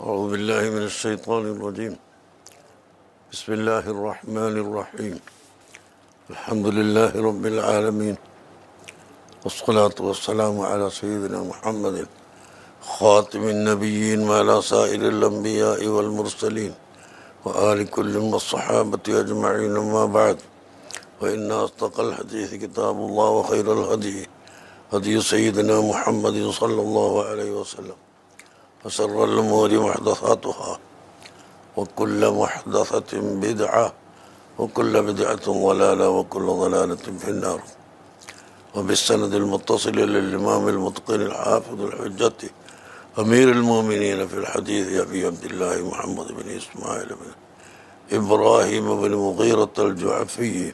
أعوذ بالله من الشيطان الرجيم بسم الله الرحمن الرحيم الحمد لله رب العالمين والصلاة والسلام على سيدنا محمد خاتم النبيين وعلى سائر الأنبياء والمرسلين وآل كل والصحابة أجمعين ما بعد وإن أصدق الحديث كتاب الله وخير الهدي هدي سيدنا محمد صلى الله عليه وسلم وشر الأمور محدثاتها وكل محدثة بدعة وكل بدعة ضلالة وكل ضلالة في النار وبالسند المتصل للإمام المتقن الحافظ الحجة أمير المؤمنين في الحديث أبي عبد الله محمد بن إسماعيل بن إبراهيم بن مغيرة الجعفي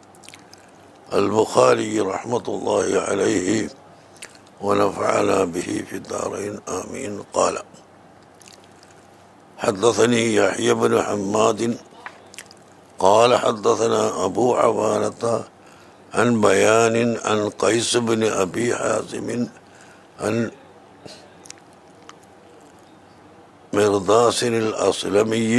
البخاري رحمة الله عليه ونفعنا به في الدارين آمين قال حدثني يحيى بن حماد قال حدثنا أبو عوانة عن بيان عن قيس بن أبي حازم عن مرداس الأسلمي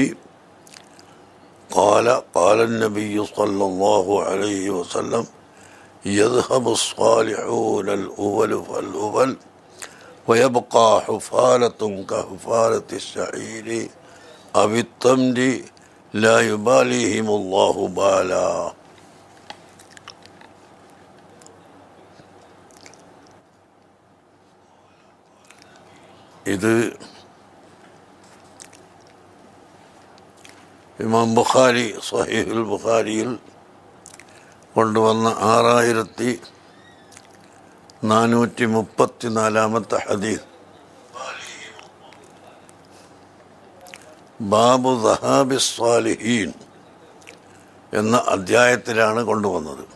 قال قال النبي صلى الله عليه وسلم يذهب الصالحون الأول فالأول ويبقى حفالة كحفالة الشعير أو التمر لا يباليهم الله بالا ഇത് ഇമാം ബുഖാരി സഹീഹുൽ ബുഖാരിയിൽ കൊണ്ടുവന്ന ആറായിരത്തി നാനൂറ്റി മുപ്പത്തി നാലാമത്തെ ഹദീസ് ബാബു ദഹാബി സ്വാലിഹീൻ എന്ന അധ്യായത്തിലാണ് കൊണ്ടുവന്നത്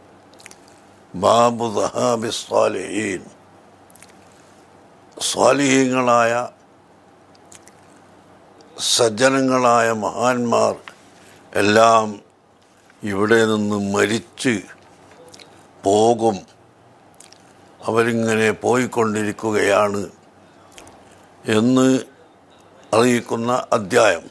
ബാബു ദഹാബി സ്വാലിഹീൻ സ്വാലിഹീങ്ങളായ സജ്ജനങ്ങളായ മഹാന്മാർ എല്ലാം ഇവിടെ നിന്ന് മരിച്ച് പോകും അവരിങ്ങനെ പോയിക്കൊണ്ടിരിക്കുകയാണ് എന്ന് അറിയിക്കുന്ന അദ്ധ്യായം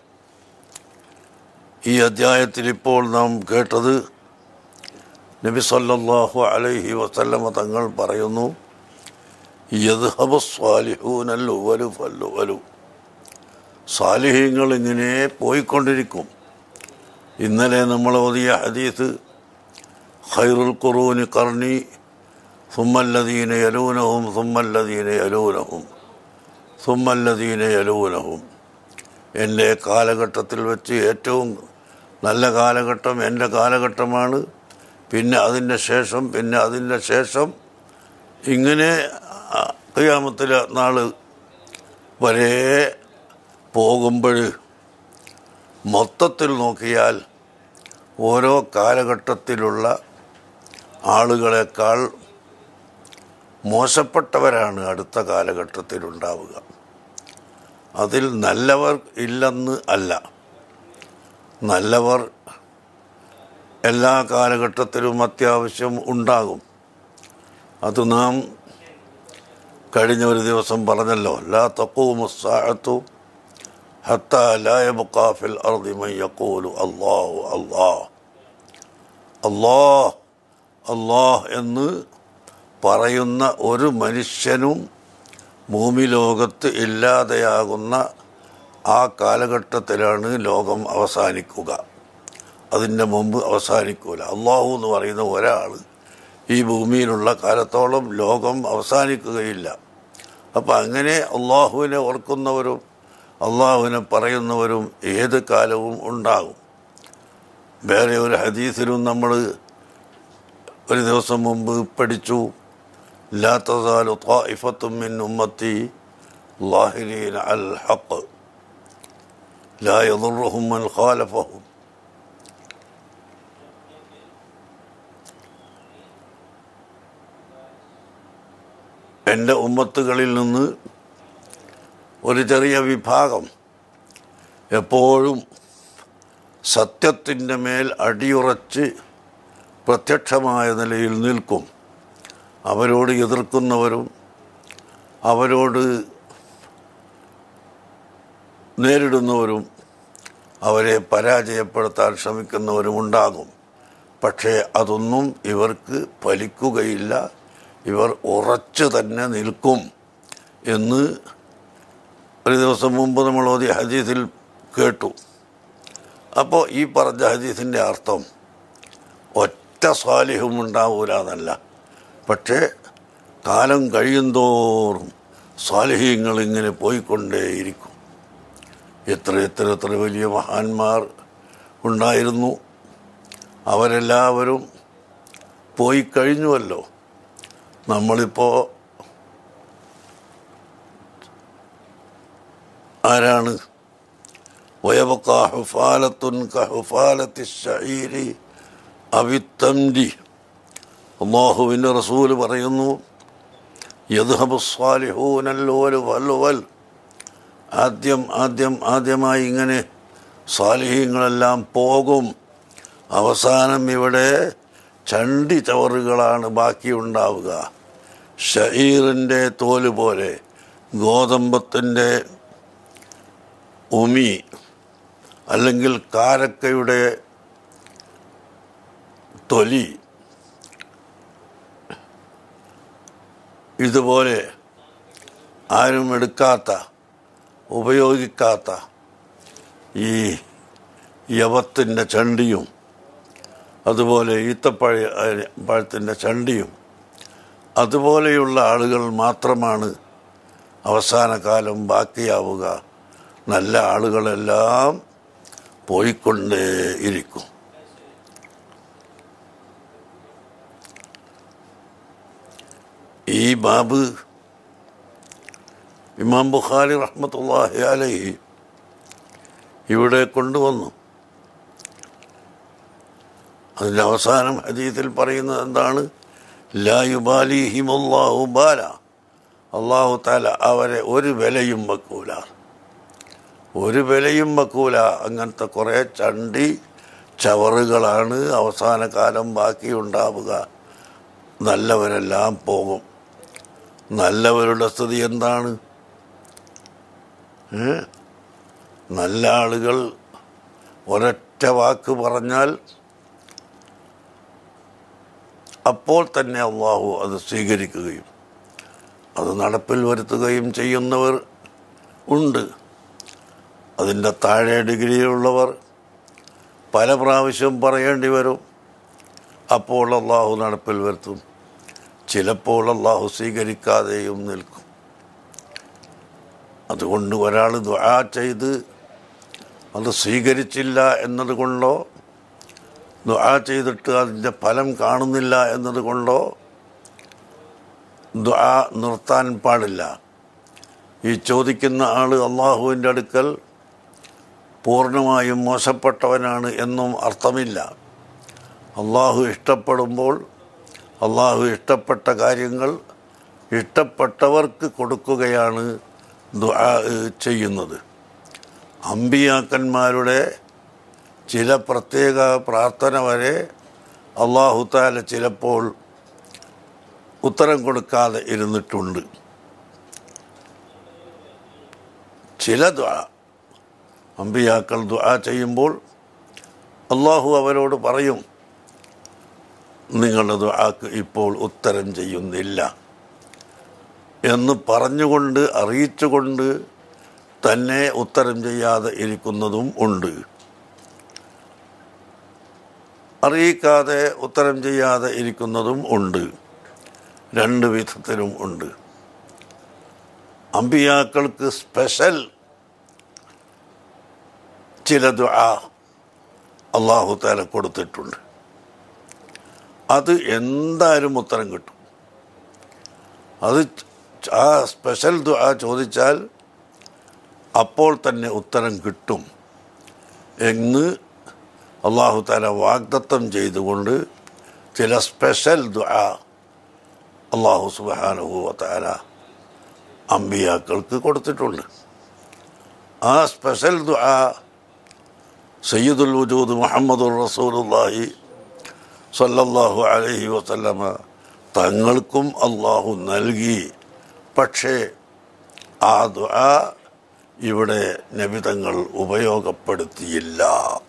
ഈ അദ്ധ്യായത്തിൽ ഇപ്പോൾ നാം കേട്ടത് നബി സല്ലല്ലാഹു അലൈഹി വസല്ലമ തങ്ങൾ പറയുന്നു യദ്ഹബു സ്വാലിഹൂനൽ ഉവലു ഫല്ലുവലു സാലിഹ്യങ്ങൾ ഇങ്ങനെ പോയിക്കൊണ്ടിരിക്കും ഇന്നലെ നമ്മൾ ഓതിയ ഹദീസ് ഖൈറുൽ ഖുറൂനി കർണി സുമ്മല്ലദീന യലൂനഹും സുമ്മല്ലദീന യലൂനഹും സുമ്മല്ലദീന യലൂനഹും എൻ്റെ കാലഘട്ടത്തിൽ വെച്ച് ഏറ്റവും നല്ല കാലഘട്ടം എൻ്റെ കാലഘട്ടമാണ് പിന്നെ അതിൻ്റെ ശേഷം പിന്നെ അതിൻ്റെ ശേഷം ഇങ്ങനെ ക്രിയാമത്തിലെ നാൾ വരെ പോകുമ്പോൾ മൊത്തത്തിൽ നോക്കിയാൽ ഓരോ കാലഘട്ടത്തിലുള്ള ആളുകളെക്കാൾ മോശപ്പെട്ടവരാണ് അടുത്ത കാലഘട്ടത്തിലുണ്ടാവുക അതിൽ നല്ലവർ ഇല്ലെന്ന് അല്ല നല്ലവർ എല്ലാ കാലഘട്ടത്തിലും അത്യാവശ്യം ഉണ്ടാകും അത് നാം കഴിഞ്ഞ ഒരു ദിവസം പറഞ്ഞല്ലോ ലാ തക്കൂമുസാഹത്തു حتى لا يبقى في الأرض من يقول الله الله الله അള്ളാഹ് എന്ന് പറയുന്ന ഒരു മനുഷ്യനും ഭൂമി ലോകത്ത് ഇല്ലാതെയാകുന്ന ആ കാലഘട്ടത്തിലാണ് ലോകം അവസാനിക്കുക അതിൻ്റെ മുമ്പ് അവസാനിക്കൂല അള്ളാഹു എന്ന് പറയുന്ന ഒരാൾ ഈ ഭൂമിയിലുള്ള കാലത്തോളം ലോകം അവസാനിക്കുകയില്ല അപ്പം അങ്ങനെ അള്ളാഹുവിനെ ഓർക്കുന്നവരും അള്ളാഹുവിനെ പറയുന്നവരും ഏത് കാലവും ഉണ്ടാകും വേറെ ഒരു ഹദീസിലും നമ്മൾ ഒരു ദിവസം മുമ്പ് പഠിച്ചു ലാ തസാലു ത്വാഇഫത്തും മിൻ ഉമ്മത്തി ലാഹിരീന അൽ ഹഖ് ലാ യദുർറുഹും മൻ ഖാലഫഹും എൻ്റെ ഉമ്മത്തുകളിൽ നിന്ന് ഒരു ചെറിയ വിഭാഗം എപ്പോഴും സത്യത്തിൻ്റെ മേൽ അടിയുറച്ച് പ്രത്യക്ഷമായ നിലയിൽ നിൽക്കും അവരോട് എതിർക്കുന്നവരും അവരോട് നേരിടുന്നവരും അവരെ പരാജയപ്പെടുത്താൻ ശ്രമിക്കുന്നവരും ഉണ്ടാകും പക്ഷേ അതൊന്നും ഇവർക്ക് ഫലിക്കുകയില്ല ഇവർ ഉറച്ചു തന്നെ നിൽക്കും എന്ന് ഒരു ദിവസം മുമ്പ് നമ്മൾ ഓതിയ ഹദീസിൽ കേട്ടു അപ്പോൾ ഈ പറഞ്ഞ ഹദീസിൻ്റെ അർത്ഥം ഒറ്റ സ്വാലിഹും ഉണ്ടാവൂല എന്നല്ല പക്ഷേ കാലം കഴിയുന്തോറും സ്വാലിഹ്യങ്ങൾ ഇങ്ങനെ പോയിക്കൊണ്ടേയിരിക്കും എത്ര എത്ര എത്ര വലിയ മഹാന്മാർ ഉണ്ടായിരുന്നു അവരെല്ലാവരും പോയി കഴിഞ്ഞുവല്ലോ നമ്മളിപ്പോൾ ആരാണ് വയബക്ക ഹുഫാലത്തുൻ കഹുഫാലത്തി ഷഈരി അവിത്തംരി അള്ളാഹുവിൻ്റെ റസൂല് പറയുന്നു യദ്ഹബു സ്വാലിഹൂനൽ വൽ വൽ ആദ്യം ആദ്യം ആദ്യമായി ഇങ്ങനെ സ്വാലിഹ്യങ്ങളെല്ലാം പോകും അവസാനം ഇവിടെ ചണ്ടി ചവറുകളാണ് ബാക്കിയുണ്ടാവുക ഷഹീറിൻ്റെ തോല് പോലെ ഗോതമ്പത്തിൻ്റെ ഉമി അല്ലെങ്കിൽ കാരക്കയുടെ തൊലി ഇതുപോലെ ആരും എടുക്കാത്ത ഉപയോഗിക്കാത്ത ഈ യവത്തിൻ്റെ ചണ്ടിയും അതുപോലെ ഈത്തപ്പഴ പഴത്തിൻ്റെ ചണ്ടിയും അതുപോലെയുള്ള ആളുകൾ മാത്രമാണ് അവസാന കാലം ബാക്കിയാവുക നല്ല ആളുകളെല്ലാം പോയിക്കൊണ്ടേയിരിക്കും ഈ ബാബ് ഇമാം ബുഖാരി റഹ്മത്തുള്ളാഹി അലൈഹി ഇവിടെ കൊണ്ടുവന്നു അതിൻ്റെ അവസാനം ഹദീത്തിൽ പറയുന്നത് എന്താണ് ലായുബാലിഹിമുല്ലാഹു ബാല അള്ളാഹു താല അവരെ ഒരു വിലയും വെക്കൂല ഒരു വിലയും വെക്കൂല അങ്ങനത്തെ കുറേ ചണ്ടി ചവറുകളാണ് അവസാന കാലം ബാക്കിയുണ്ടാവുക നല്ലവരെല്ലാം പോകും നല്ലവരുടെ സ്ഥിതി എന്താണ് ഏ? നല്ല ആളുകൾ ഒരൊറ്റ വാക്ക് പറഞ്ഞാൽ അപ്പോൾ തന്നെ അള്ളാഹു അത് സ്വീകരിക്കുകയും അത് നടപ്പിൽ വരുത്തുകയും ചെയ്യുന്നവർ ഉണ്ട് അതിൻ്റെ താഴെ ഡിഗ്രിയിലുള്ളവർ പല പ്രാവശ്യം പറയേണ്ടി വരും അപ്പോൾ അള്ളാഹു നടപ്പിൽ വരുത്തും ചിലപ്പോൾ അള്ളാഹു സ്വീകരിക്കാതെയും നിൽക്കും അതുകൊണ്ട് ഒരാൾ ദുആ ചെയ്ത് അത് സ്വീകരിച്ചില്ല എന്നതുകൊണ്ടോ ദുആ ചെയ്തിട്ട് അതിൻ്റെ ഫലം കാണുന്നില്ല എന്നതുകൊണ്ടോ ദുആ നിർത്താൻ പാടില്ല ഈ ചോദിക്കുന്ന ആൾ അള്ളാഹുവിൻ്റെ അടുക്കൽ പൂർണ്ണമായും മോശപ്പെട്ടവനാണ് എന്നും അർത്ഥമില്ല അള്ളാഹു ഇഷ്ടപ്പെടുമ്പോൾ അള്ളാഹു ഇഷ്ടപ്പെട്ട കാര്യങ്ങൾ ഇഷ്ടപ്പെട്ടവർക്ക് കൊടുക്കുകയാണ് ദുആ ചെയ്യുന്നത് അമ്പിയാക്കന്മാരുടെ ചില പ്രത്യേക പ്രാർത്ഥന വരെ അള്ളാഹു താല ചിലപ്പോൾ ഉത്തരം കൊടുക്കാതെ ഇരുന്നിട്ടുണ്ട് ചില ദുആ അമ്പിയാക്കൾ ദുആ ചെയ്യുമ്പോൾ അള്ളാഹു അവരോട് പറയും നിങ്ങളുടെ ദുആക്ക് ഇപ്പോൾ ഉത്തരം ചെയ്യുന്നില്ല എന്ന് പറഞ്ഞുകൊണ്ട് അറിയിച്ചുകൊണ്ട് തന്നെ ഉത്തരം ചെയ്യാതെ ഇരിക്കുന്നതും ഉണ്ട് അറിയിക്കാതെ ഉത്തരം ചെയ്യാതെ ഇരിക്കുന്നതും ഉണ്ട് രണ്ട് വിധത്തിലും ഉണ്ട് അമ്പിയാക്കൾക്ക് സ്പെഷ്യൽ ചില ദുആ അള്ളാഹു താല കൊടുത്തിട്ടുണ്ട് അത് എന്തായാലും ഉത്തരം കിട്ടും അത് ആ സ്പെഷ്യൽ ദുആ ചോദിച്ചാൽ അപ്പോൾ തന്നെ ഉത്തരം കിട്ടും എന്ന് അള്ളാഹു താല വാഗ്ദത്തം ചെയ്തുകൊണ്ട് ചില സ്പെഷ്യൽ ദുആ അള്ളാഹു സുബാനുഹു താല അമ്പിയാക്കൾക്ക് കൊടുത്തിട്ടുണ്ട് ആ സ്പെഷ്യൽ ദുആ സയ്യിദുൽ വജൂദ് മുഹമ്മദുർ റസൂലുള്ളാഹി സല്ലല്ലാഹു അലൈഹി വസല്ലമ തങ്ങൾക്കും അള്ളാഹു നൽകി പക്ഷേ ആ ദുആ ഇവിടെ നബിതങ്ങൾ ഉപയോഗപ്പെടുത്തിയില്ല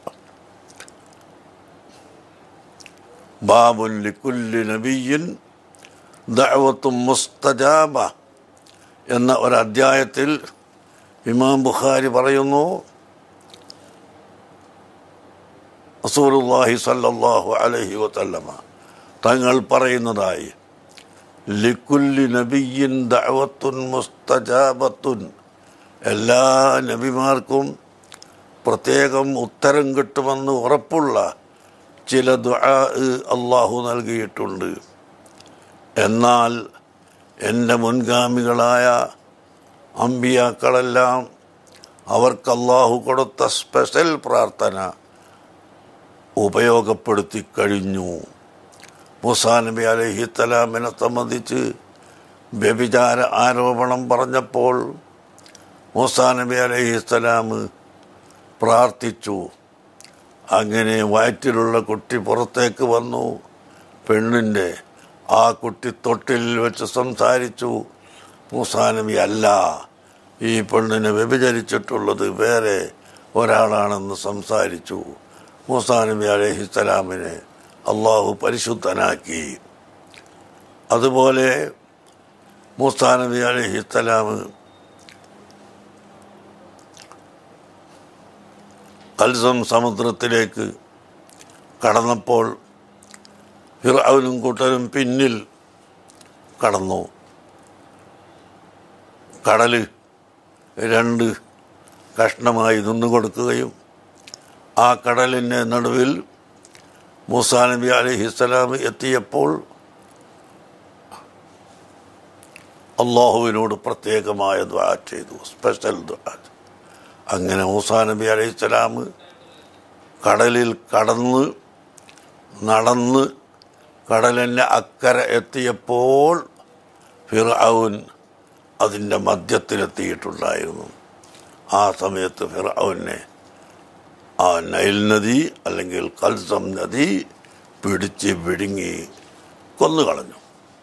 ബാബുൻ ലിക്കുല്ലി നബിയിൻ ദഅവത്തും മുസ്തജാബ എന്ന ഒരധ്യായത്തിൽ ഇമാം ബുഖാരി പറയുന്നു റസൂലുള്ളാഹി സല്ലല്ലാഹു അലൈഹി വസല്ലമ തങ്ങൾ പറയുന്നതായി ലിക്കുല്ലി നബിയിൻ ദഅവത്തുൻ മുസ്തജാബത്തുൻ എല്ലാ നബിമാർക്കും പ്രത്യേകം ഉത്തരം കിട്ടുമെന്ന് ഉറപ്പുള്ള ചില ദുആ അള്ളാഹു നൽകിയിട്ടുണ്ട് എന്നാൽ എൻ്റെ മുൻഗാമികളായ അമ്പിയാക്കളെല്ലാം അവർക്ക് അള്ളാഹു കൊടുത്ത സ്പെഷ്യൽ പ്രാർത്ഥന ഉപയോഗപ്പെടുത്തി കഴിഞ്ഞു മൂസാ നബി അലഹിത്തലാമിനെ സംബന്ധിച്ച് വ്യഭിചാര ആരോപണം പറഞ്ഞപ്പോൾ മൂസാ നബി അലഹിസ്സലാം പ്രാർത്ഥിച്ചു അങ്ങനെ വയറ്റിലുള്ള കുട്ടി പുറത്തേക്ക് വന്നു പെണ്ണിൻ്റെ ആ കുട്ടി തൊട്ടിലിൽ വെച്ച് സംസാരിച്ചു മൂസാ നബി അല്ല ഈ പെണ്ണിനെ വ്യഭിചരിച്ചിട്ടുള്ളത് വേറെ ഒരാളാണെന്ന് സംസാരിച്ചു മൂസാ നബി അലഹിസ്സലാമിനെ അള്ളാഹു പരിശുദ്ധനാക്കി അതുപോലെ മൂസാ നബി അലഹിസ്സലാം കൽസം സമുദ്രത്തിലേക്ക് കടന്നപ്പോൾ ഫിറൌനും കൂട്ടരും പിന്നിൽ കടന്നു കടല് രണ്ട് കഷ്ണമായി നിന്നുകൊടുക്കുകയും ആ കടലിൻ്റെ നടുവിൽ മൂസാ നബി അലഹിസ്സലാം എത്തിയപ്പോൾ അള്ളാഹുവിനോട് പ്രത്യേകമായ ദ്വാ ചെയ്തു സ്പെഷ്യൽ ദ്വാ അങ്ങനെ മൂസാ നബി അലൈഹിസ്സലാം കടലിൽ കടന്ന് നടന്ന് കടലിൻ്റെ അക്കരെ എത്തിയപ്പോൾ ഫിർഔൻ അതിൻ്റെ മധ്യത്തിലെത്തിയിട്ടുണ്ടായിരുന്നു ആ സമയത്ത് ഫിർഔനെ ആ നൈൽ നദി അല്ലെങ്കിൽ കൽസം നദി പിടിച്ച് വിഴുങ്ങി കൊന്നുകളഞ്ഞു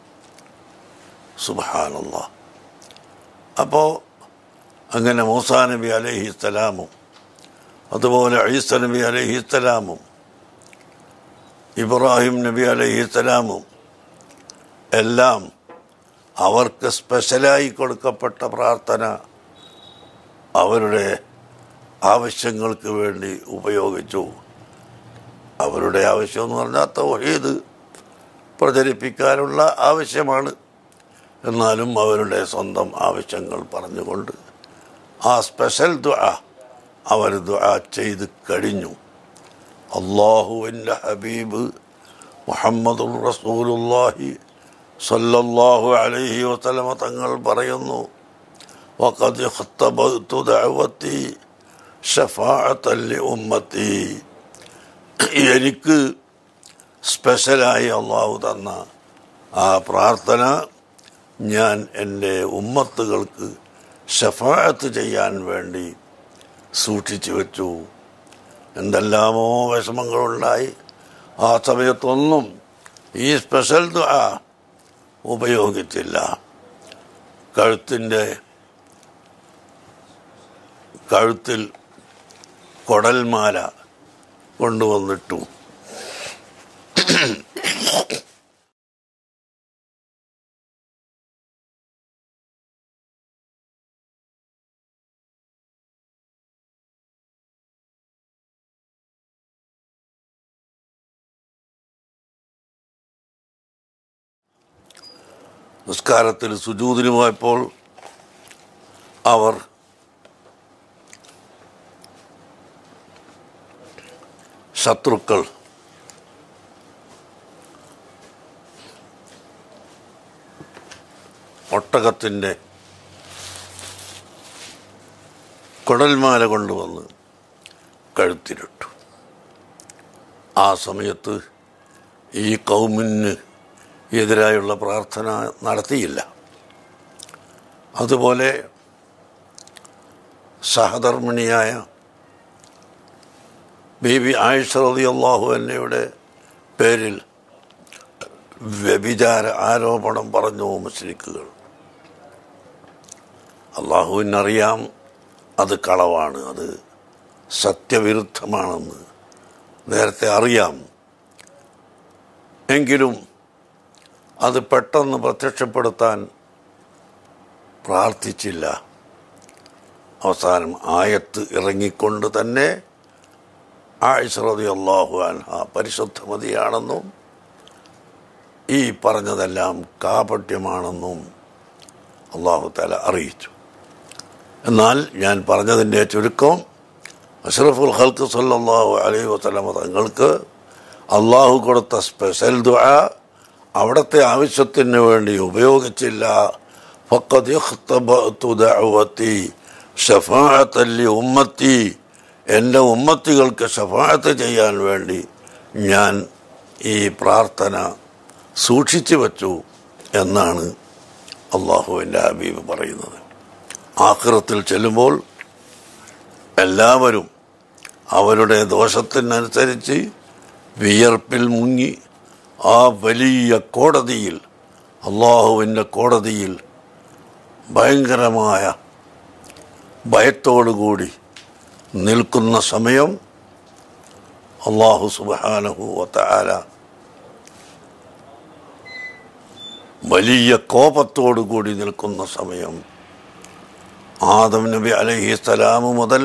സുബാനല്ല അപ്പോൾ അങ്ങനെ മൂസാ നബി അലഹിസ്സലാമും അതുപോലെ ഈസ നബി അലഹിസ്സലാമും ഇബ്രാഹിം നബി അലഹിസ്സലാമും എല്ലാം അവർക്ക് സ്പെഷ്യലായി കൊടുക്കപ്പെട്ട പ്രാർത്ഥന അവരുടെ ആവശ്യങ്ങൾക്ക് വേണ്ടി ഉപയോഗിച്ചു അവരുടെ ആവശ്യം എന്ന് പറഞ്ഞാൽ തൗഹീദ് പ്രചരിപ്പിക്കാനുള്ള ആവശ്യമാണ് എന്നാലും അവരുടെ സ്വന്തം ആവശ്യങ്ങൾ പറഞ്ഞുകൊണ്ട് ആ സ്പെഷ്യൽ ദുആ അവർ ദുആ ചെയ്ത് കഴിഞ്ഞു അള്ളാഹുവിൻ്റെ ഹബീബ് മുഹമ്മദുർ റസൂലുല്ലാഹി സല്ലല്ലാഹു അലൈഹി വസല്ലമ തങ്ങൾ പറയുന്നു വഖദ് ഖത്തബതു ദഅവതി ഷഫാഅത്തൻ ലി ഉമ്മത്തി എനിക്ക് സ്പെഷ്യലായി അള്ളാഹു തന്ന ആ പ്രാർത്ഥന ഞാൻ എൻ്റെ ഉമ്മത്തുകൾക്ക് ഷഫാഅത്ത് ചെയ്യാൻ വേണ്ടി സൂക്ഷിച്ചു വെച്ചു എന്തെല്ലാമോ വിഷമങ്ങളുണ്ടായി ആ സമയത്തൊന്നും ഈ സ്പെഷ്യൽ ദുആ ഉപയോഗിച്ചില്ല കഴുത്തിൻ്റെ കഴുത്തിൽ കൊടൽമാല കൊണ്ടുവന്നിട്ടു നിസ്കാരത്തിൽ സുജൂതിന് പോയപ്പോൾ അവർ ശത്രുക്കൾ ഒട്ടകത്തിൻ്റെ കുടൽമാല കൊണ്ടുവന്ന് കഴുത്തിലിട്ടു ആ സമയത്ത് ഈ കൗമിന് എതിരായുള്ള പ്രാർത്ഥന നടത്തിയില്ല അതുപോലെ സഹധർമ്മിണിയായ ബേബി ആയിഷ റതി അള്ളാഹു എന്നയുടെ പേരിൽ വ്യഭിചാര ആരോപണം പറഞ്ഞു മുസ്ലിക്കുകൾ അള്ളാഹുവിനറിയാം അത് കളവാണ് അത് സത്യവിരുദ്ധമാണെന്ന് നേരത്തെ അറിയാം എങ്കിലും അത് പെട്ടെന്ന് പ്രത്യക്ഷപ്പെടുത്താൻ പ്രാർത്ഥിച്ചില്ല അവസാനം ആയത്ത് ഇറങ്ങിക്കൊണ്ട് തന്നെ ആയിഷറതി അള്ളാഹു അൻഹ പരിശുദ്ധമതിയാണെന്നും ഈ പറഞ്ഞതെല്ലാം കാപട്യമാണെന്നും അള്ളാഹു താല അറിയിച്ചു എന്നാൽ ഞാൻ പറഞ്ഞതിൻ്റെ ചുരുക്കം അഷ്റഫുൽ ഹൽക്ക് സല്ലാഹു അലൈഹി വസ്ലമ തങ്ങൾക്ക് അള്ളാഹു കൊടുത്ത സ്പെഷ്യൽ ദുആ അവിടുത്തെ ആവശ്യത്തിന് വേണ്ടി ഉപയോഗിച്ചില്ല ഫഖദ് ഇഖ്തബഅതു ദഅവതി ഷഫാഅത്തൻ ലി ഉമ്മത്തി എൻ്റെ ഉമ്മത്തികൾക്ക് ഷഫാഅത്ത് ചെയ്യാൻ വേണ്ടി ഞാൻ ഈ പ്രാർത്ഥന സൂക്ഷിച്ചു വച്ചു എന്നാണ് അള്ളാഹുവിൻ്റെ ഹബീബ് പറയുന്നത് ആഖിറത്തിൽ ചെല്ലുമ്പോൾ എല്ലാവരും അവരുടെ ദോഷത്തിനനുസരിച്ച് വിയർപ്പിൽ മുങ്ങി ആ വലിയ കോടതിയിൽ അള്ളാഹുവിൻ്റെ കോടതിയിൽ ഭയങ്കരമായ ഭയത്തോടുകൂടി നിൽക്കുന്ന സമയം അള്ളാഹു സുബാനഹു വത്താല വലിയ കോപത്തോടുകൂടി നിൽക്കുന്ന സമയം ആദം നബി അലഹി സ്വലാമു മുതൽ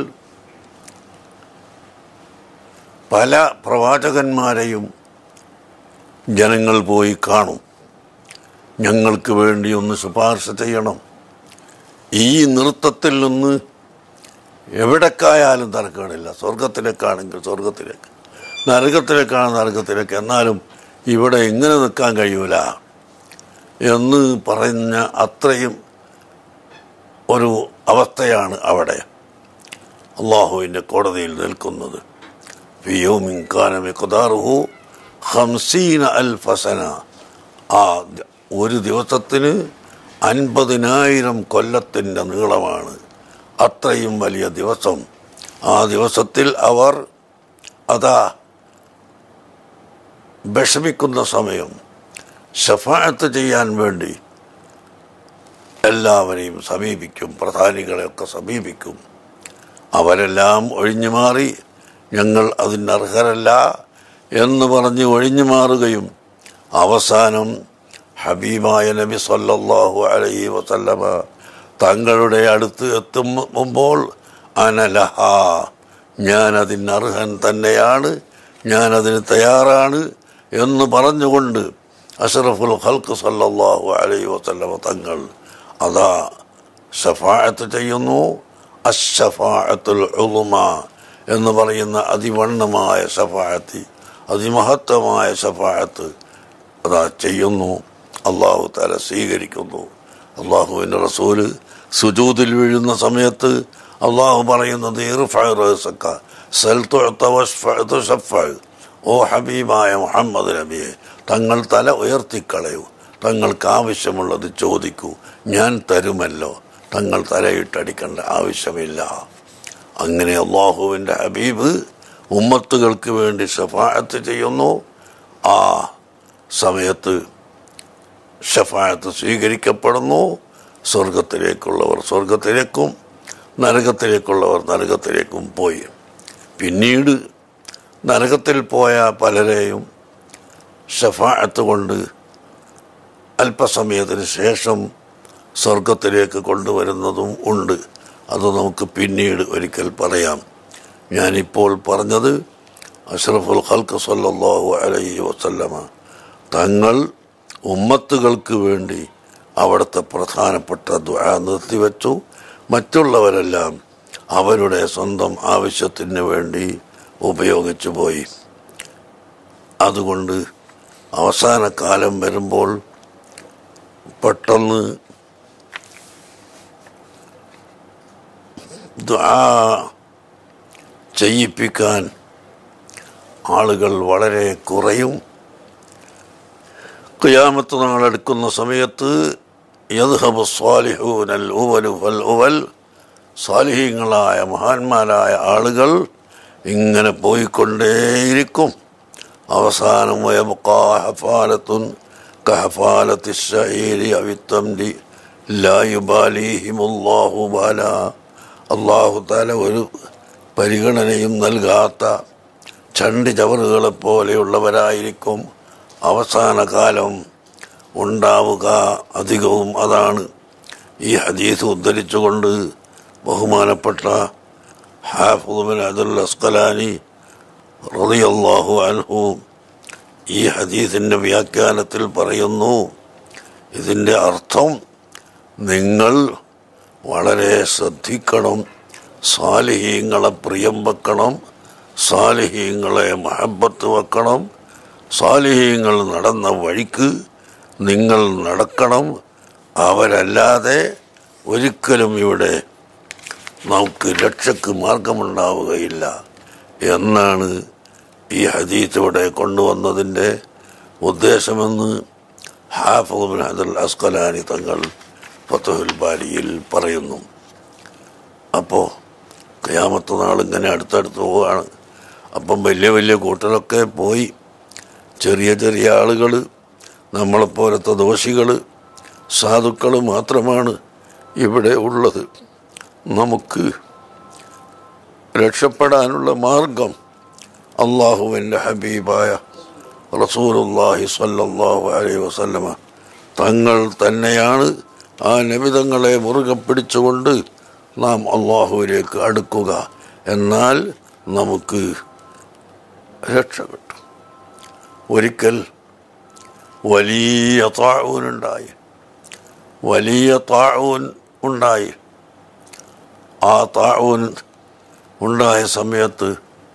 പല പ്രവാചകന്മാരെയും ജനങ്ങൾ പോയി കാണും ഞങ്ങൾക്ക് വേണ്ടി ഒന്ന് ശുപാർശ ചെയ്യണം ഈ നൃത്തത്തിൽ നിന്ന് എവിടേക്കായാലും തർക്കമില്ല സ്വർഗത്തിലേക്കാണെങ്കിൽ സ്വർഗത്തിലേക്ക് നരകത്തിലേക്കാണ് നരകത്തിലേക്ക് എന്നാലും ഇവിടെ എങ്ങനെ നിൽക്കാൻ കഴിയൂല എന്ന് പറഞ്ഞ അത്രയും ഒരു അവസ്ഥയാണ് അവിടെ അള്ളാഹുവിൻ്റെ കോടതിയിൽ നിൽക്കുന്നത് ഫിയോമിൻ കാനമി ഖുദാറുഹു ഹംസീന അൽ ഫസന ആ ഒരു ദിവസത്തിന് അൻപതിനായിരം കൊല്ലത്തിൻ്റെ നീളമാണ് അത്രയും വലിയ ദിവസം ആ ദിവസത്തിൽ അവർ അതാ വിഷമിക്കുന്ന സമയം ഷഫായത്ത് ചെയ്യാൻ വേണ്ടി എല്ലാവരെയും സമീപിക്കും പ്രധാനികളെയൊക്കെ സമീപിക്കും അവരെല്ലാം ഒഴിഞ്ഞു മാറി ഞങ്ങൾ അതിന് അർഹരല്ല എന്ന് പറഞ്ഞ് ഒഴിഞ്ഞു മാറുകയും അവസാനം ഹബീബായ നബി സല്ലല്ലാഹു അലൈഹി വസല്ലമ തങ്ങളുടെ അടുത്ത് എത്തുമ്പോൾ അനലഹ ഞാൻ അതിന് അർഹൻ തന്നെയാണ് ഞാൻ അതിന് തയ്യാറാണ് എന്ന് പറഞ്ഞുകൊണ്ട് അഷറഫുൽ ഹൽക്ക് സല്ലല്ലാഹു അലൈഹി വസല്ലമ തങ്ങൾ അതാ ഷഫാഅത്ത് ചെയ്യുന്നു അഷഫാഅത്തുൽ ഉളുമ എന്ന് പറയുന്ന അതിവണ്ണമായ ഷഫാഅത്ത് അതിമഹത്വമായ ഷഫാഅത്ത് അതാ ചെയ്യുന്നു അള്ളാഹു തല സ്വീകരിക്കുന്നു അള്ളാഹുവിൻ്റെ റസൂല് സുജൂതിൽ വീഴുന്ന സമയത്ത് അള്ളാഹു പറയുന്നത് ഇർഫക്ക ഓ ഹബീബായ മുഹമ്മദ് നബിയെ തങ്ങൾ തല ഉയർത്തിക്കളയൂ തങ്ങൾക്ക് ആവശ്യമുള്ളത് ചോദിക്കൂ ഞാൻ തരുമല്ലോ തങ്ങൾ തലയിട്ടടിക്കേണ്ട ആവശ്യമില്ല അങ്ങനെ അള്ളാഹുവിൻ്റെ ഹബീബ് ഉമ്മത്തുകൾക്ക് വേണ്ടി ഷഫായത്ത് ചെയ്യുന്നു ആ സമയത്ത് ഷഫായത്ത് സ്വീകരിക്കപ്പെടുന്നു സ്വർഗത്തിലേക്കുള്ളവർ സ്വർഗത്തിലേക്കും നരകത്തിലേക്കുള്ളവർ നരകത്തിലേക്കും പോയി പിന്നീട് നരകത്തിൽ പോയ പലരെയും ഷഫായത്ത് കൊണ്ട് അല്പസമയത്തിന് ശേഷം സ്വർഗത്തിലേക്ക് കൊണ്ടുവരുന്നതും ഉണ്ട് അത് നമുക്ക് പിന്നീട് ഒരിക്കൽ പറയാം ഞാനിപ്പോൾ പറഞ്ഞത് അഷ്റഫുൽ ഖൽക്ക് സല്ലല്ലാഹു അലൈഹി വസല്ലമ തങ്ങൾ ഉമ്മത്തുകൾക്ക് വേണ്ടി അവിടുത്തെ പ്രധാനപ്പെട്ട ദുആ നിർത്തിവെച്ചു മറ്റുള്ളവരെല്ലാം അവരുടെ സ്വന്തം ആവശ്യത്തിന് വേണ്ടി ഉപയോഗിച്ചു പോയി അതുകൊണ്ട് അവസാന കാലം വരുമ്പോൾ പെട്ടെന്ന് ദുആ ചെയ്യിപ്പിക്കാൻ ആളുകൾ വളരെ കുറയും ഖിയാമത്ത് നാളെടുക്കുന്ന സമയത്ത് യദ്ഹബു സ്വാലിഹൂനൽ ഉവലു ഫൽ ഉവൽ സ്വാലിഹീങ്ങളായ മഹാന്മാരായ ആളുകൾ ഇങ്ങനെ പോയിക്കൊണ്ടേയിരിക്കും അവസാനം വയബക്കാ ഹഫാലത്തുൻ കഹഫാലത്തി ഷഈരി അവിത്തംലി ലാ യുബാലിഹിമുല്ലാഹു ബാല അള്ളാഹുത്താല ഒരു പരിഗണനയും നൽകാത്ത ചണ്ടി ചവറുകളെ പോലെയുള്ളവരായിരിക്കും അവസാന കാലം ഉണ്ടാവുക അധികവും അതാണ് ഈ ഹദീസ് ഉദ്ധരിച്ചുകൊണ്ട് ബഹുമാനപ്പെട്ട ഹാഫുബിൻ അദുൽ അസ്കലാനി റളിയല്ലാഹു അൻഹു ഈ ഹദീസിൻ്റെ വ്യാഖ്യാനത്തിൽ പറയുന്നു ഇതിൻ്റെ അർത്ഥം നിങ്ങൾ വളരെ ശ്രദ്ധിക്കണം സാലിഹീങ്ങളെ പ്രിയം വെക്കണം സാലിഹീങ്ങളെ മഹബത്ത് വെക്കണം സാലിഹീങ്ങൾ നടന്ന വഴിക്ക് നിങ്ങൾ നടക്കണം അവരല്ലാതെ ഒരിക്കലും ഇവിടെ നമുക്ക് രക്ഷക്ക് മാർഗമുണ്ടാവുകയില്ല എന്നാണ് ഈ ഹദീത്ത് ഇവിടെ കൊണ്ടുവന്നതിൻ്റെ ഉദ്ദേശമെന്ന് ഹാഫുബിൻ ഹദൽ അസ്കലാനി തങ്ങൾ ഫത്തുഹുൽ ബാരിയിൽ പറയുന്നു അപ്പോൾ കയാമത്ത നാൾ ഇങ്ങനെ അടുത്തടുത്ത് പോവുകയാണ് അപ്പം വലിയ വലിയ കൂട്ടരൊക്കെ പോയി ചെറിയ ചെറിയ ആളുകൾ നമ്മളെപ്പോലത്തെ ദോഷികൾ സാധുക്കൾ മാത്രമാണ് ഇവിടെ ഉള്ളത് നമുക്ക് രക്ഷപ്പെടാനുള്ള മാർഗം അള്ളാഹുവിൻ്റെ ഹബീബായ റസൂലുല്ലാഹി സ്വല്ലല്ലാഹു അലൈഹി വസല്ലമ തങ്ങൾ തന്നെയാണ് ആ നബിതങ്ങളെ മുറുകെ പിടിച്ചുകൊണ്ട് നാം അള്ളാഹുവിലേക്ക് അടുക്കുക എന്നാൽ നമുക്ക് രക്ഷ കിട്ടും ഒരിക്കൽ വലിയ താഴൂനുണ്ടായി വലിയ താഴൂൻ ഉണ്ടായി ആ താഴൂൻ ഉണ്ടായ സമയത്ത്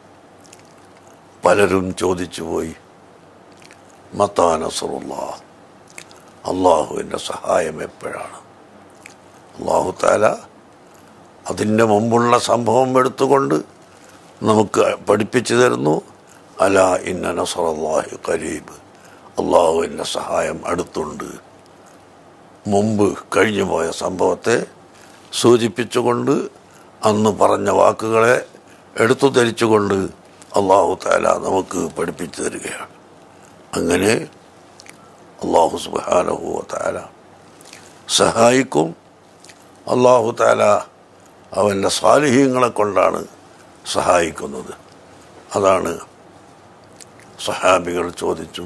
പലരും ചോദിച്ചു പോയി മത്താ നസറുള്ള അള്ളാഹുവിൻ്റെ സഹായം എപ്പോഴാണ് അള്ളാഹു താല അതിൻ്റെ മുമ്പുള്ള സംഭവം എടുത്തുകൊണ്ട് നമുക്ക് പഠിപ്പിച്ചു തരുന്നു അല ഇന്ന നസറല്ലാഹി കരീബ് അള്ളാഹുവിൻ്റെ സഹായം അടുത്തുണ്ട് മുമ്പ് കഴിഞ്ഞു പോയ സംഭവത്തെ സൂചിപ്പിച്ചുകൊണ്ട് അന്ന് പറഞ്ഞ വാക്കുകളെ എടുത്തു ധരിച്ചുകൊണ്ട് അള്ളാഹു താല നമുക്ക് പഠിപ്പിച്ചു തരികയാണ് അങ്ങനെ അള്ളാഹു സുബാനഹു താല സഹായിക്കും അള്ളാഹു താല അവൻ്റെ സ്വാലിഹ്യങ്ങളെ കൊണ്ടാണ് സഹായിക്കുന്നത് അതാണ് സഹാബികൾ ചോദിച്ചു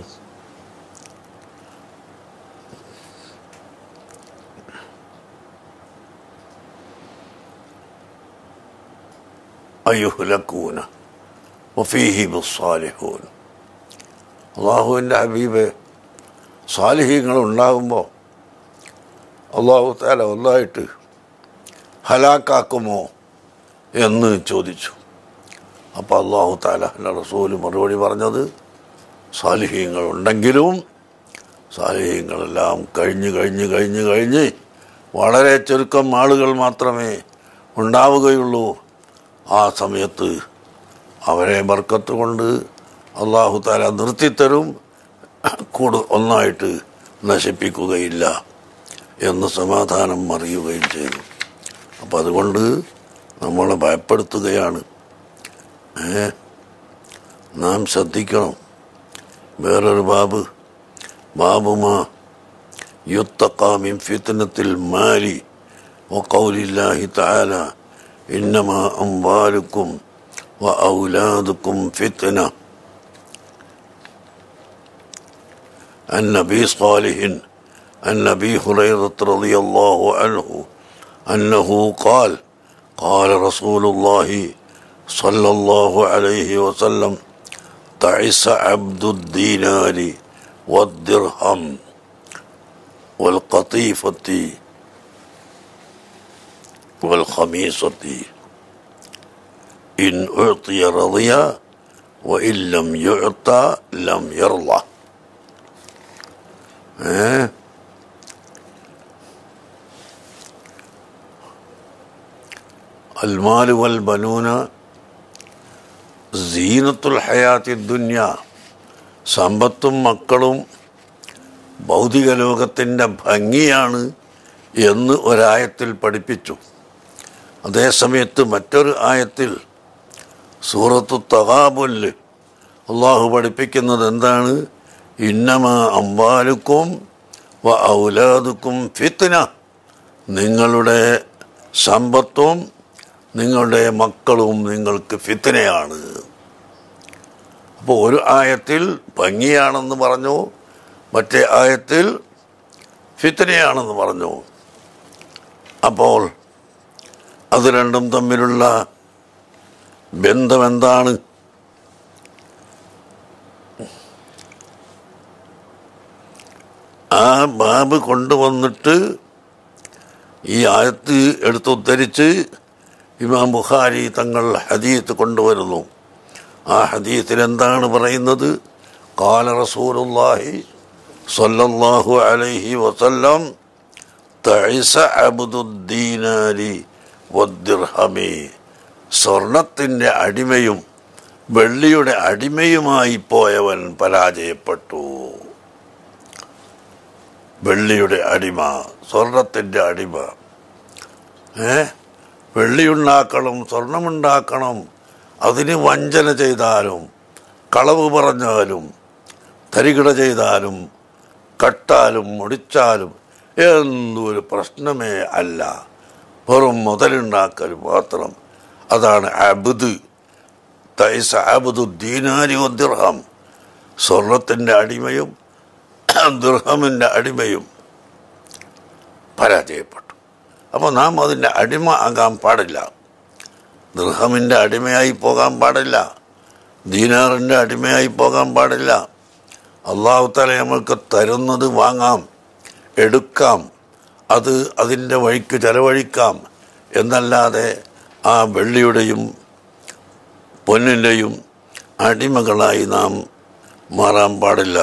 അയുഹുലക്കൂന വഫീഹിബ് സാലിഹൂൻ അള്ളാഹുവിൻ്റെ ഹബീബ് സാലിഹ്യങ്ങൾ ഉണ്ടാകുമ്പോൾ അള്ളാഹു താല ഒന്നായിട്ട് ഹലാക്കാക്കുമോ എന്ന് ചോദിച്ചു അപ്പോൾ അള്ളാഹു താല റസൂല് മറുപടി പറഞ്ഞത് സാലിഹ്യങ്ങൾ ഉണ്ടെങ്കിലും സാലിഹ്യങ്ങളെല്ലാം കഴിഞ്ഞ് കഴിഞ്ഞ് കഴിഞ്ഞ് കഴിഞ്ഞ് വളരെ ചുരുക്കം ആളുകൾ മാത്രമേ ഉണ്ടാവുകയുള്ളൂ ആ സമയത്ത് അവരെ ബർക്കത്ത് കൊണ്ട് അള്ളാഹു താല നിർത്തിത്തരും കൂട് ഒന്നായിട്ട് നശിപ്പിക്കുകയില്ല എന്ന് സമാധാനം അറിയുകയും ചെയ്തു അപ്പം അതുകൊണ്ട് നമ്മളെ ഭയപ്പെടുത്തുകയാണ് ഏ നാം ശ്രദ്ധിക്കണം വേറൊരു ബാബ് ബാബുമാ യുത്തക്കാമിൻ ഫിത്തനത്തിൽ മാലി وقول الله تعالى إنما أموالكم وأولادكم فتنة عن نبي صالح عن نبي هريرة رضي الله عنه أنه قال قال رسول الله صلى الله عليه وسلم تعس عبد الدينار والدرهم والقطيفة والخميصة إن أعطي رضي وإن لم يعطى لم يرضى ഏഹ് المال والبنون സീനത്തുൽ ഹയാത്തി ദുന്യ സമ്പത്തും മക്കളും ഭൗതിക ലോകത്തിൻ്റെ ഭംഗിയാണ് എന്ന് ഒരായത്തിൽ പഠിപ്പിച്ചു അതേസമയത്ത് മറ്റൊരു ആയത്തിൽ സൂറത്തു തകാബുല് അള്ളാഹു പഠിപ്പിക്കുന്നത് എന്താണ് ഇന്നമ അമ്പാലുക്കും വ ഔലാദുക്കും ഫിത്ന നിങ്ങളുടെ സമ്പത്തും നിങ്ങളുടെ മക്കളും നിങ്ങൾക്ക് ഫിത്തനയാണ് അപ്പോൾ ഒരു ആയത്തിൽ ഭംഗിയാണെന്ന് പറഞ്ഞു മറ്റേ ആയത്തിൽ ഫിത്തനയാണെന്ന് പറഞ്ഞു അപ്പോൾ അത് രണ്ടും തമ്മിലുള്ള ബന്ധം എന്താണ് ആ ബാബ് കൊണ്ടുവന്നിട്ട് ഈ ആയത്ത് എടുത്തുദ്ധരിച്ച് ഇമാം ബുഖാരി തങ്ങൾ ഹദീത്ത് കൊണ്ടുവരുന്നു ആ ഹദീത്തിൽ എന്താണ് പറയുന്നത് കാല റസൂലുള്ളാഹി സ്വല്ലല്ലാഹു അലൈഹി വസല്ലം തൈസ അബ്ദുദ്ദീനാരി വദ്ദിർഹമി സ്വർണത്തിൻ്റെ അടിമയും വെള്ളിയുടെ അടിമയുമായി പോയവൻ പരാജയപ്പെട്ടു വെള്ളിയുടെ അടിമ സ്വർണത്തിൻ്റെ അടിമ ഏ വെള്ളിയുണ്ടാക്കണം സ്വർണമുണ്ടാക്കണം അതിന് വഞ്ചന ചെയ്താലും കളവ് പറഞ്ഞാലും തരികിട ചെയ്താലും കട്ടാലും മുടിച്ചാലും എന്തൊരു പ്രശ്നമേ അല്ല വെറും മുതലുണ്ടാക്കൽ മാത്രം അതാണ് അബുദ് തൈസ അബുദു ദീനാരി ദിർഹം സ്വർണത്തിൻ്റെ അടിമയും ദുർഹമിൻ്റെ അടിമയും പരാജയപ്പെട്ടു അപ്പോൾ നാം അതിൻ്റെ അടിമ ആകാൻ പാടില്ല ദൃഹമിൻ്റെ അടിമയായി പോകാൻ പാടില്ല ദീനാറിൻ്റെ അടിമയായി പോകാൻ പാടില്ല അള്ളാഹുത്തല നമ്മൾക്ക് തരുന്നത് വാങ്ങാം എടുക്കാം അത് അതിൻ്റെ വഴിക്ക് ചെലവഴിക്കാം എന്നല്ലാതെ ആ വെള്ളിയുടെയും പൊന്നിൻ്റെയും അടിമകളായി നാം മാറാൻ പാടില്ല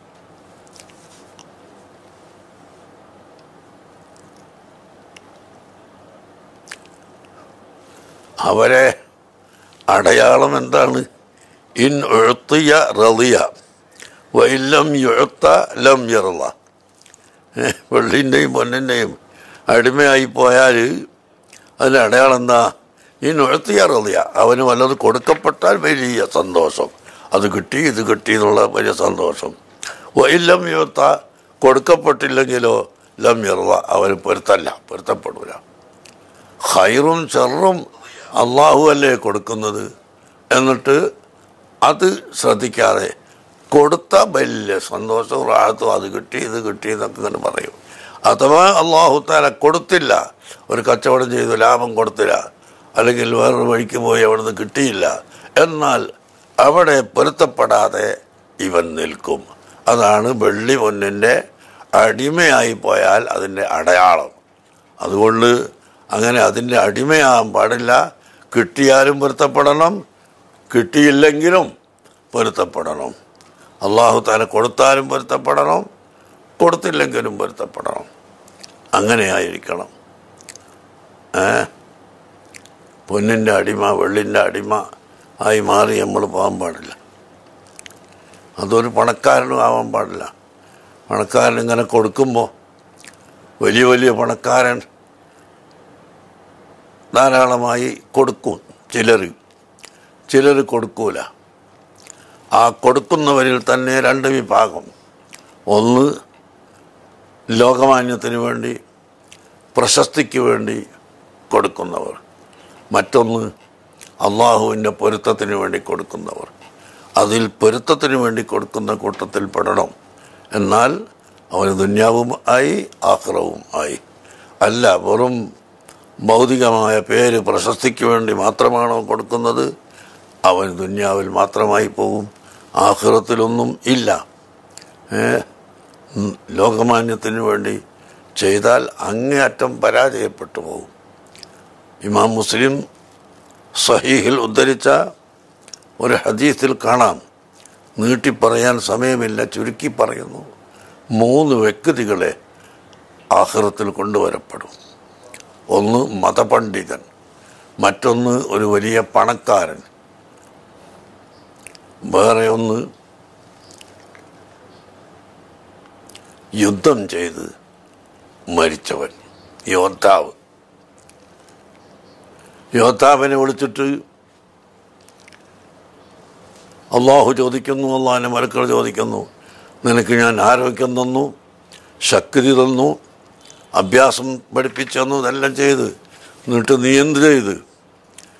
അവരെ അടയാളം എന്താണ് ഇൻ എഴുത്തിയ റളിയ വൈലം എഴുത്ത ലം ഇറള വെള്ളിൻ്റെയും പൊന്നിൻ്റെയും അടിമയായി പോയാൽ അതിൻ്റെ അടയാളം എന്താ ഈ എഴുത്തിയ റളിയ അവന് വല്ലത് കൊടുക്കപ്പെട്ടാൽ വലിയ സന്തോഷം അത് കിട്ടി ഇത് കിട്ടി എന്നുള്ള വലിയ സന്തോഷം വൈലം എഴുത്ത കൊടുക്കപ്പെട്ടില്ലെങ്കിലോ ലം ഇറള അവന് പൊരുത്തല്ല പൊരുത്തപ്പെടില്ല ഹൈറും ചെറും അള്ളാഹു അല്ലേ കൊടുക്കുന്നത് എന്നിട്ട് അത് ശ്രദ്ധിക്കാതെ കൊടുത്ത വലിയ സന്തോഷവും റാഹത്തും അത് കിട്ടി ഇത് കിട്ടി എന്നൊക്കെ ഇങ്ങനെ പറയും അഥവാ അള്ളാഹു താല കൊടുത്തില്ല ഒരു കച്ചവടം ചെയ്തു ലാഭം കൊടുത്തില്ല അല്ലെങ്കിൽ വേറൊരു വഴിക്ക് പോയി അവിടുന്ന് കിട്ടിയില്ല എന്നാൽ അവിടെ പൊരുത്തപ്പെടാതെ ഇവൻ നിൽക്കും അതാണ് വെള്ളി പൊന്നിൻ്റെ അടിമയായി പോയാൽ അതിൻ്റെ അടയാളം അതുകൊണ്ട് അങ്ങനെ അതിൻ്റെ അടിമയാകാൻ പാടില്ല കിട്ടിയാലും പൊരുത്തപ്പെടണം കിട്ടിയില്ലെങ്കിലും പൊരുത്തപ്പെടണം അള്ളാഹു താല കൊടുത്താലും പൊരുത്തപ്പെടണം കൊടുത്തില്ലെങ്കിലും പൊരുത്തപ്പെടണം അങ്ങനെ ആയിരിക്കണം ഏ പൊന്നിൻ്റെ അടിമ വെള്ളിൻ്റെ അടിമ ആയി മാറി നമ്മൾ പോകാൻ പാടില്ല അതൊരു പണക്കാരനും ആവാൻ പാടില്ല പണക്കാരൻ ഇങ്ങനെ കൊടുക്കുമ്പോൾ വലിയ വലിയ പണക്കാരൻ ധാരാളമായി കൊടുക്കും ചിലർ ചിലർ കൊടുക്കൂല ആ കൊടുക്കുന്നവരിൽ തന്നെ രണ്ട് വിഭാഗം ഒന്ന് ലോകമാന്യത്തിന് വേണ്ടി പ്രശസ്തിക്ക് വേണ്ടി കൊടുക്കുന്നവർ മറ്റൊന്ന് അള്ളാഹുവിൻ്റെ പൊരുത്തത്തിന് വേണ്ടി കൊടുക്കുന്നവർ അതിൽ പൊരുത്തത്തിന് വേണ്ടി കൊടുക്കുന്ന കൂട്ടത്തിൽ പെടണം എന്നാൽ അവന് ദുന്യാവും ആയി ആഹ്റവും ആയി അല്ല വെറും ഭൗതികമായ പേര് പ്രശസ്തിക്ക് വേണ്ടി മാത്രമാണോ കൊടുക്കുന്നത് അവൻ ദുന്യാവിൽ മാത്രമായി പോകും ആഹ്റത്തിലൊന്നും ഇല്ല ഏ? ഉം, ലോകമാന്യത്തിന് വേണ്ടി ചെയ്താൽ അങ്ങേയറ്റം പരാജയപ്പെട്ടു പോകും ഇമാം മുസ്ലിം സഹീഹിൽ ഉദ്ധരിച്ച ഒരു ഹദീസിൽ കാണാം നീട്ടി പറയാൻ സമയമില്ല ചുരുക്കി പറയുന്നു മൂന്ന് വ്യക്തികളെ ആഹ്റത്തിൽ കൊണ്ടുവരപ്പെടും ഒന്ന് മതപണ്ഡിതൻ മറ്റൊന്ന് ഒരു വലിയ പണക്കാരൻ വേറെ ഒന്ന് യുദ്ധം ചെയ്ത് മരിച്ചവൻ യോദ്ധാവ് യോദ്ധാവിനെ വിളിച്ചിട്ട് അള്ളാഹു ചോദിക്കുന്നു അള്ളാഹിൻ്റെ മലക്കൾ ചോദിക്കുന്നു നിനക്ക് ഞാൻ ആരോഗ്യം തന്നു ശക്തി തന്നു അഭ്യാസം പഠിപ്പിച്ചു തന്നു ഇതെല്ലാം ചെയ്ത് എന്നിട്ട് നീ എന്ത് ചെയ്ത്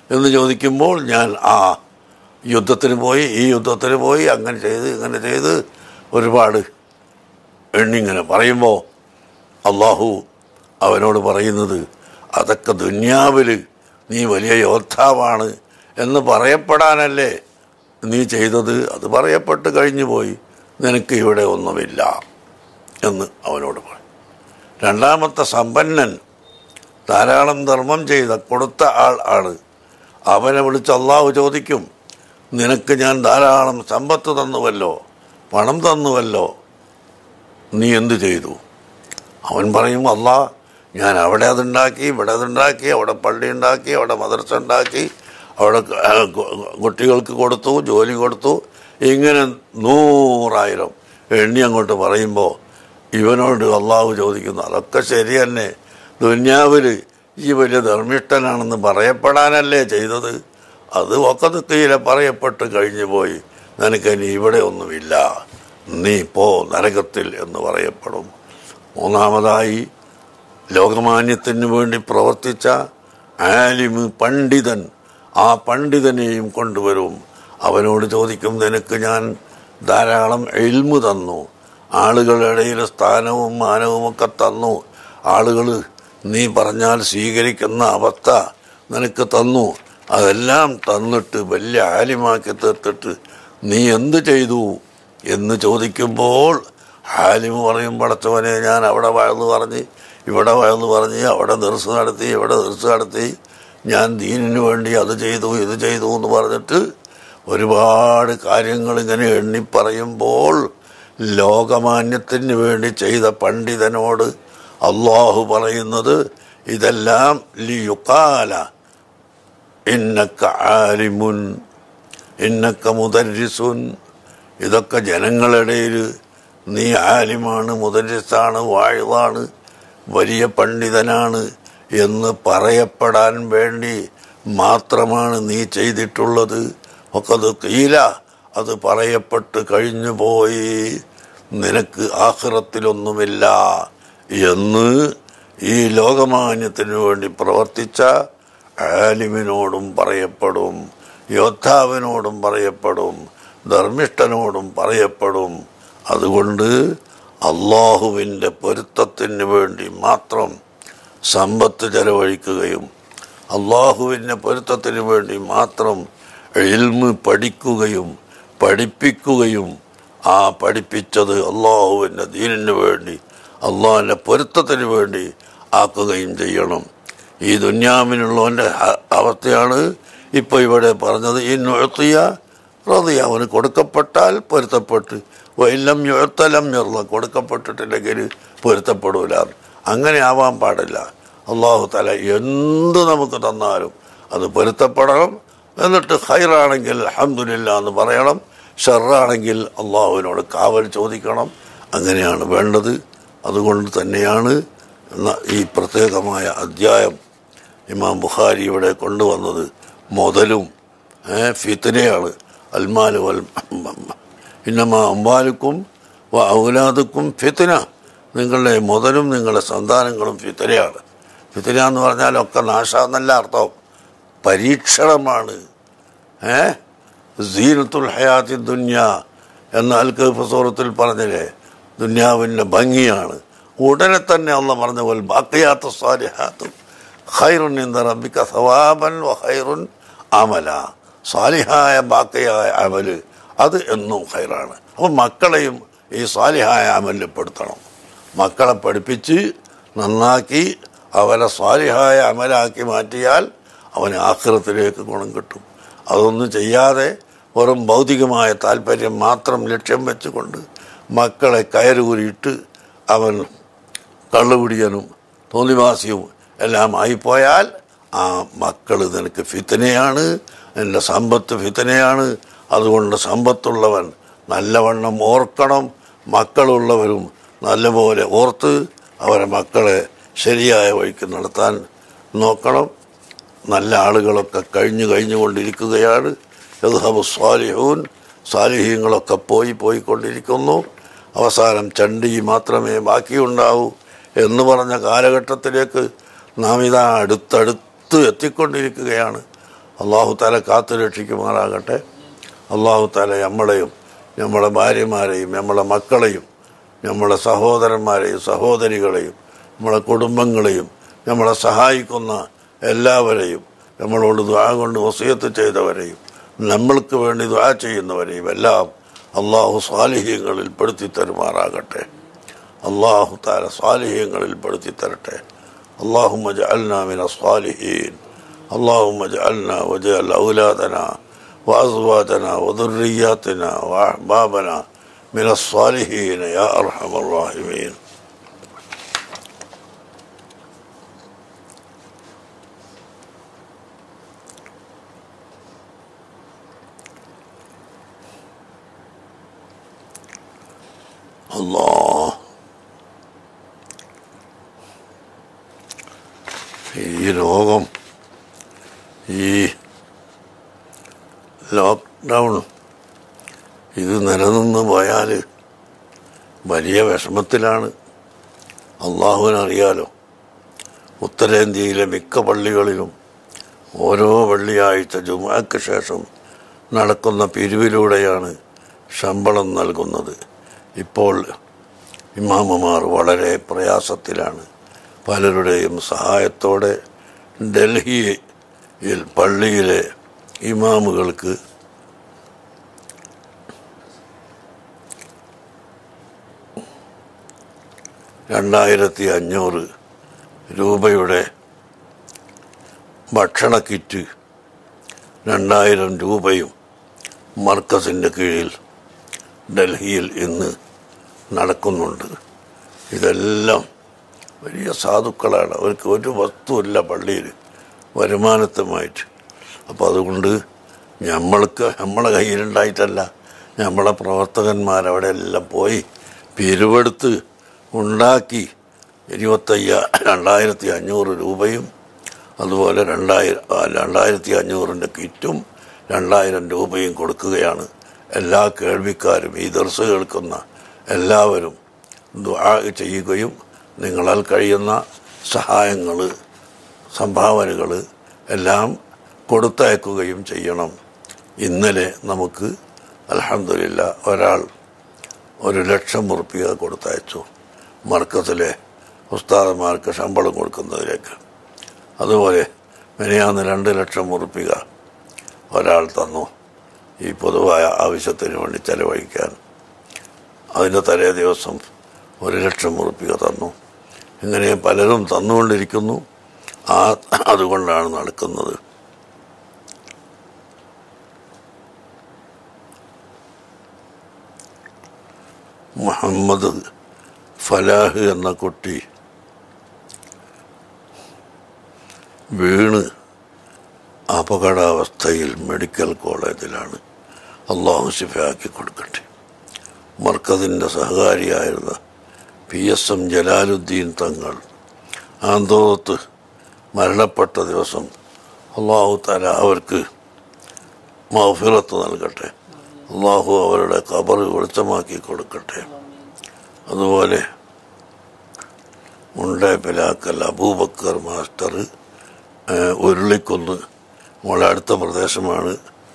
എന്ന് ചോദിക്കുമ്പോൾ ഞാൻ ആ യുദ്ധത്തിന് പോയി ഈ യുദ്ധത്തിന് പോയി അങ്ങനെ ചെയ്ത് ഇങ്ങനെ ചെയ്ത് ഒരുപാട് എണ്ണിങ്ങനെ പറയുമ്പോൾ അള്ളാഹു അവനോട് പറയുന്നത് അതൊക്കെ ദുന്യാവിൽ നീ വലിയ യോദ്ധാവാണ് എന്ന് പറയപ്പെടാനല്ലേ നീ ചെയ്തത് അത് പറയപ്പെട്ട് കഴിഞ്ഞു പോയി നിനക്ക് ഇവിടെ ഒന്നുമില്ല എന്ന് അവനോട് പറയും രണ്ടാമത്തെ സമ്പന്നൻ ധാരാളം ധർമ്മം ചെയ്ത കൊടുത്ത ആൾ ആണ് അവനെ വിളിച്ച് അള്ളാഹു ചോദിക്കും നിനക്ക് ഞാൻ ധാരാളം സമ്പത്ത് തന്നുവല്ലോ പണം തന്നുവല്ലോ നീ എന്തു ചെയ്തു അവൻ പറയും അല്ലാ ഞാൻ അവിടെ അതുണ്ടാക്കി ഇവിടെ അതുണ്ടാക്കി അവിടെ പള്ളി ഉണ്ടാക്കി അവിടെ മദർസ ഉണ്ടാക്കി അവിടെ ആ, കു- കുട്ടികൾക്ക് കൊടുത്തു ജോലി കൊടുത്തു ഇങ്ങനെ നൂറായിരം എണ്ണി അങ്ങോട്ട് പറയുമ്പോൾ ഇവനോട് അള്ളാഹു ചോദിക്കുന്നു അതൊക്കെ ശരി തന്നെ ദുന്യാവിൽ ഈ വലിയ ധർമ്മിഷ്ഠനാണെന്ന് പറയപ്പെടാനല്ലേ ചെയ്തത് അത് ഒക്കത്തൊക്കെയിലെ പറയപ്പെട്ട് കഴിഞ്ഞു പോയി നിനക്ക് ഇനി ഇവിടെ ഒന്നുമില്ല നീ പോ നരകത്തിൽ എന്ന് പറയപ്പെടും മൂന്നാമതായി ലോകമാന്യത്തിന് വേണ്ടി പ്രവർത്തിച്ച ആലിമ് പണ്ഡിതൻ ആ പണ്ഡിതനെയും കൊണ്ടുവരും അവനോട് ചോദിക്കും നിനക്ക് ഞാൻ ധാരാളം എൽമു തന്നു ആളുകളുടെ ഇടയിൽ സ്ഥാനവും മാനവും ഒക്കെ തന്നു ആളുകൾ നീ പറഞ്ഞാൽ സ്വീകരിക്കുന്ന അവസ്ഥ നിനക്ക് തന്നു അതെല്ലാം തന്നിട്ട് വലിയ ആലിമാക്കി തീർത്തിട്ട് നീ എന്ത് ചെയ്തു എന്ന് ചോദിക്കുമ്പോൾ ഹാലിമ് പറയും പടച്ചവനെ ഞാൻ അവിടെ വഴന്ന് പറഞ്ഞ് ഇവിടെ വഴന്ന് പറഞ്ഞ് അവിടെ ദർസ് നടത്തി ഇവിടെ ദർസ് നടത്തി ഞാൻ ദീനിന് വേണ്ടി അത് ചെയ്തു ഇത് ചെയ്തു എന്ന് പറഞ്ഞിട്ട് ഒരുപാട് കാര്യങ്ങൾ ഇങ്ങനെ എണ്ണി പറയുമ്പോൾ ലോകമാന്യത്തിന് വേണ്ടി ചെയ്ത പണ്ഡിതനോട് അള്ളാഹു പറയുന്നത് ഇതെല്ലാം ലിയുക്കാല ഇന്നക്ക ആലിമുൻ ഇന്നക്ക മുദരിസുൻ ഇതൊക്കെ ജനങ്ങളിടയിൽ നീ ആലിമാണ് മുദരിസാണ് വാഴുവാണ് വലിയ പണ്ഡിതനാണ് എന്ന് പറയപ്പെടാൻ വേണ്ടി മാത്രമാണ് നീ ചെയ്തിട്ടുള്ളത് ഒക്കെ അത് കീല അത് പറയപ്പെട്ട് കഴിഞ്ഞു പോയി നിനക്ക് ആഹ്റത്തിലൊന്നുമില്ല എന്ന് ഈ ലോകമാന്യത്തിനു വേണ്ടി പ്രവർത്തിച്ച ആലിമിനോടും പറയപ്പെടും യോദ്ധാവിനോടും പറയപ്പെടും ധർമ്മിഷ്ഠനോടും പറയപ്പെടും അതുകൊണ്ട് അള്ളാഹുവിൻ്റെ പൊരുത്തത്തിന് വേണ്ടി മാത്രം സമ്പത്ത് ചെലവഴിക്കുകയും അള്ളാഹുവിൻ്റെ പൊരുത്തത്തിന് വേണ്ടി മാത്രം എൽമ് പഠിക്കുകയും പഠിപ്പിക്കുകയും ആ പഠിപ്പിച്ചത് അള്ളാഹുവിൻ്റെ ദീനിന് വേണ്ടി അള്ളാഹിൻ്റെ പൊരുത്തത്തിന് വേണ്ടി ആക്കുകയും ചെയ്യണം ഈ ദുന്യാമിനുള്ളവൻ്റെ അ- അവസ്ഥയാണ് ഇപ്പോൾ ഇവിടെ പറഞ്ഞത് ഈ നുഴത്തിയ റതിയ അവന് കൊടുക്കപ്പെട്ടാൽ പൊരുത്തപ്പെട്ട് എല്ലാം എഴുത്തലം ഞെറുള്ള കൊടുക്കപ്പെട്ടിട്ടില്ലെങ്കിൽ പൊരുത്തപ്പെടൂല അങ്ങനെ ആവാൻ പാടില്ല അള്ളാഹു തല എന്ത് നമുക്ക് തന്നാലും അത് പൊരുത്തപ്പെടണം എന്നിട്ട് ഹൈറാണെങ്കിൽ അഹമ്മദില്ല എന്ന് പറയണം ഷെറാണെങ്കിൽ അള്ളാഹുവിനോട് കാവൽ ചോദിക്കണം അങ്ങനെയാണ് വേണ്ടത് അതുകൊണ്ട് തന്നെയാണ് ന- ഈ പ്രത്യേകമായ അധ്യായം ഇമാം ബുഖാരി ഇവിടെ കൊണ്ടുവന്നത് മുതലും ഏ, ഫിത്തനയാണ് അൽമാല് വൽ ഇന്നമ അമ്പാലുക്കും വ ഔലാദുക്കും ഫിത്തന നിങ്ങളുടെ മുതലും നിങ്ങളുടെ സന്താനങ്ങളും ഫിത്തനയാണ് ഫിത്തന എന്ന് പറഞ്ഞാൽ ഒക്കെ നാശ എന്നല്ല അർത്ഥം പരീക്ഷണമാണ് ഏ സീനത്തുൽ ഹയാത്തി ദുന്യ എന്ന അൽക്കഫ് സൂറത്തിൽ പറഞ്ഞില്ലേ ദുന്യാവിൻ്റെ ഭംഗിയാണ് ഉടനെ തന്നെ അള്ള പറഞ്ഞ പോലെ ബാക്കിയാത്ത സ്വാലിഹാത്തും ഖൈറുൻ ഇന്ദ റബ്ബിക സവാബൻ വ ഖൈറുൻ അമല സ്വാലിഹായ ബാക്കിയായ അമല് അത് എന്നും ഖൈറാണ് അപ്പം മക്കളെയും ഈ സ്വാലിഹായ അമലിൽ പെടുത്തണം മക്കളെ പഠിപ്പിച്ച് നന്നാക്കി അവരെ സ്വാലിഹായ അമലാക്കി മാറ്റിയാൽ അവന് ആഖിറത്തിലേക്ക് ഗുണം കിട്ടും അതൊന്നും ചെയ്യാതെ വെറും ഭൗതികമായ താല്പര്യം മാത്രം ലക്ഷ്യം വെച്ചുകൊണ്ട് മക്കളെ കയറുകൂരിയിട്ട് അവൻ കള്ളുപിടിയനും തോന്നിവാസിയും എല്ലാം ആയിപ്പോയാൽ ആ മക്കൾ നിനക്ക് ഫിത്തനയാണ് എൻ്റെ സമ്പത്ത് ഫിത്തനയാണ് അതുകൊണ്ട് സമ്പത്തുള്ളവൻ നല്ലവണ്ണം ഓർക്കണം മക്കളുള്ളവരും നല്ലപോലെ ഓർത്ത് അവരെ മക്കളെ ശരിയായ വഴിക്ക് നടത്താൻ നോക്കണം നല്ല ആളുകളൊക്കെ കഴിഞ്ഞു കഴിഞ്ഞുകൊണ്ടിരിക്കുകയാണ് യദ്ഹബു സ്വാലിഹൂൻ സ്വാലിഹീങ്ങളൊക്കെ പോയി പോയിക്കൊണ്ടിരിക്കുന്നു അവസാനം ചണ്ടി മാത്രമേ ബാക്കിയുണ്ടാവൂ എന്ന് പറഞ്ഞ കാലഘട്ടത്തിലേക്ക് നാം ഇതാ അടുത്തടുത്ത് എത്തിക്കൊണ്ടിരിക്കുകയാണ് അള്ളാഹു താല കാത്തു രക്ഷിക്കുമാറാകട്ടെ അള്ളാഹു താല നമ്മളെയും നമ്മളെ ഭാര്യമാരെയും നമ്മളെ മക്കളെയും നമ്മളെ സഹോദരന്മാരെയും സഹോദരികളെയും നമ്മളെ കുടുംബങ്ങളെയും നമ്മളെ സഹായിക്കുന്ന എല്ലാവരെയും നമ്മളോട് ദ്വാ കൊണ്ട് വസിയത്ത് ചെയ്തവരെയും നമ്മൾക്ക് വേണ്ടി ദ്വാ ചെയ്യുന്നവരെയും എല്ലാം അള്ളാഹു സ്വാലിഹ്യങ്ങളിൽ പെടുത്തി തരുമാറാകട്ടെ അള്ളാഹു താല സ്വാലിഹ്യങ്ങളിൽ പെടുത്തി തരട്ടെ اللهم اجعلنا من الصالحين اللهم اجعلنا واجعل أولادنا وأزواجنا وذرياتنا وأحبابنا من الصالحين يا أرحم الراحمين الله ഈ രോഗം ഈ ലോക്ക്ഡൗൺ ഇത് നിലനിന്ന് പോയാൽ വലിയ വിഷമത്തിലാണ് അള്ളാഹുവിനറിയാലോ ഉത്തരേന്ത്യയിലെ മിക്ക പള്ളികളിലും ഓരോ വെള്ളിയാഴ്ച ജുമാക്ക് ശേഷം നടക്കുന്ന പിരിവിലൂടെയാണ് ശമ്പളം നൽകുന്നത് ഇപ്പോൾ ഇമാമമാർ വളരെ പ്രയാസത്തിലാണ് പലരുടെയും സഹായത്തോടെ ഡൽഹിയിൽ പള്ളിയിലെ ഇമാമുകൾക്ക് രണ്ടായിരത്തി അഞ്ഞൂറ് രൂപയുടെ ഭക്ഷണ കിറ്റ് രണ്ടായിരം രൂപയും മർക്കസിൻ്റെ കീഴിൽ ഡൽഹിയിൽ ഇന്ന് നടക്കുന്നുണ്ട് ഇതെല്ലാം വലിയ സാധുക്കളാണ് അവർക്ക് ഒരു വസ്തുവില്ല പള്ളിയിൽ വരുമാനത്തുമായിട്ട് അപ്പോൾ അതുകൊണ്ട് നമ്മൾക്ക് നമ്മളെ കയ്യിലുണ്ടായിട്ടല്ല നമ്മളെ പ്രവർത്തകന്മാരവിടെ എല്ലാം പോയി പിരിവെടുത്ത് ഉണ്ടാക്കി ഇരുപത്തയ്യ രണ്ടായിരത്തി അഞ്ഞൂറ് രൂപയും അതുപോലെ രണ്ടായിരം രണ്ടായിരത്തി അഞ്ഞൂറിൻ്റെ കിറ്റും രണ്ടായിരം രൂപയും കൊടുക്കുകയാണ് എല്ലാ കേൾവിക്കാരും ഈ ദർശ കേൾക്കുന്ന എല്ലാവരും ദുആ ചെയ്യുകയും നിങ്ങളാൽ കഴിയുന്ന സഹായങ്ങൾ സംഭാവനകൾ എല്ലാം കൊടുത്തയക്കുകയും ചെയ്യണം ഇന്നലെ നമുക്ക് അലഹമില്ല ഒരാൾ ഒരു ലക്ഷം ഉറുപ്പിക കൊടുത്തയച്ചു മർക്കത്തിലെ ഉസ്താദന്മാർക്ക് ശമ്പളം കൊടുക്കുന്നതിലേക്ക് അതുപോലെ മെനയാന്ന് രണ്ട് ലക്ഷം ഉറുപ്പിക ഒരാൾ തന്നു ഈ പൊതുവായ ആവശ്യത്തിന് വേണ്ടി ചെലവഴിക്കാൻ അതിൻ്റെ തലേ ദിവസം ഒരു ലക്ഷം ഉറുപ്പിക തന്നു ഇങ്ങനെ പലരും തന്നുകൊണ്ടിരിക്കുന്നു ആ അതുകൊണ്ടാണ് നടക്കുന്നത് മുഹമ്മദ് ഫലാഹ് എന്ന കുട്ടി വീണ് അപകടാവസ്ഥയിൽ മെഡിക്കൽ കോളേജിലാണ് അള്ളാഹു ശിഫയാക്കി കൊടുക്കട്ടെ മർക്കതിൻ്റെ സഹകാരിയായിരുന്ന P S M Jalaluddin Thangal Anthoth മരണപ്പെട്ട ദിവസം അള്ളാഹു താല അവർക്ക് മൗഫിറത്ത് നൽകട്ടെ അള്ളാഹു അവരുടെ കബർ വെളിച്ചമാക്കി കൊടുക്കട്ടെ അതുപോലെ മുണ്ടേ പിലാക്കൽ അബൂബക്കർ മാസ്റ്റർ ഏഹ്, ഉരുളിക്കുന്ന് നമ്മളെ അടുത്ത പ്രദേശമാണ്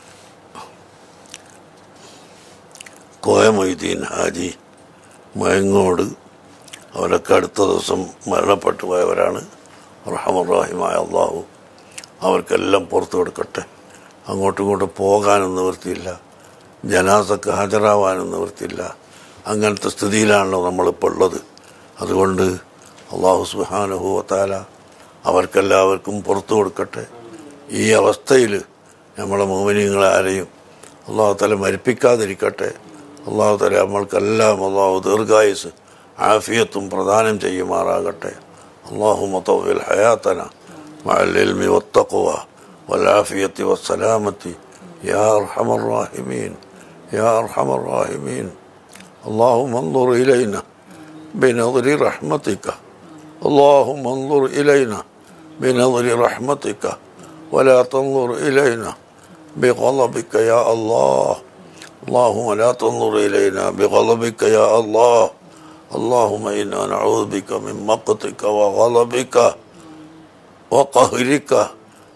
കോയമൊയ്തീൻ ഹാജി മയങ്ങോട് അവരൊക്കെ അടുത്ത ദിവസം മരണപ്പെട്ടു പോയവരാണ് റഹമുറാഹിമായ അള്ളാഹു അവർക്കെല്ലാം പുറത്തു കൊടുക്കട്ടെ അങ്ങോട്ടും ഇങ്ങോട്ടും പോകാനും നിവൃത്തിയില്ല ജനാസക്ക് ഹാജരാവാനും നിവൃത്തിയില്ല അങ്ങനത്തെ സ്ഥിതിയിലാണല്ലോ നമ്മളിപ്പോൾ ഉള്ളത് അതുകൊണ്ട് അള്ളാഹു സുഹാനുഭവത്താല അവർക്കെല്ലാവർക്കും പുറത്തു കൊടുക്കട്ടെ ഈ അവസ്ഥയിൽ നമ്മളെ മോമിനിയങ്ങളെ ആരെയും അള്ളാഹു തല മരിപ്പിക്കാതിരിക്കട്ടെ അള്ളാഹു തല നമ്മൾക്കെല്ലാം അള്ളാഹു ദീർഘായുസ് ആഫിയത്തും പ്രദാനം ചെയ്യുമാറാകട്ടെ അള്ളാഹു മത്തവിൽ ഹയാത്തന مع العلم والتقوى والعافية والسلامة يا أرحم الراحمين يا أرحم الراحمين اللهم انظر إلينا بنظر رحمتك اللهم انظر إلينا بنظر رحمتك ولا تنظر إلينا بغضبك يا الله اللهم لا تنظر إلينا بغضبك يا الله اللهم إنا نعوذ بك من مقتك وغضبك وقهرك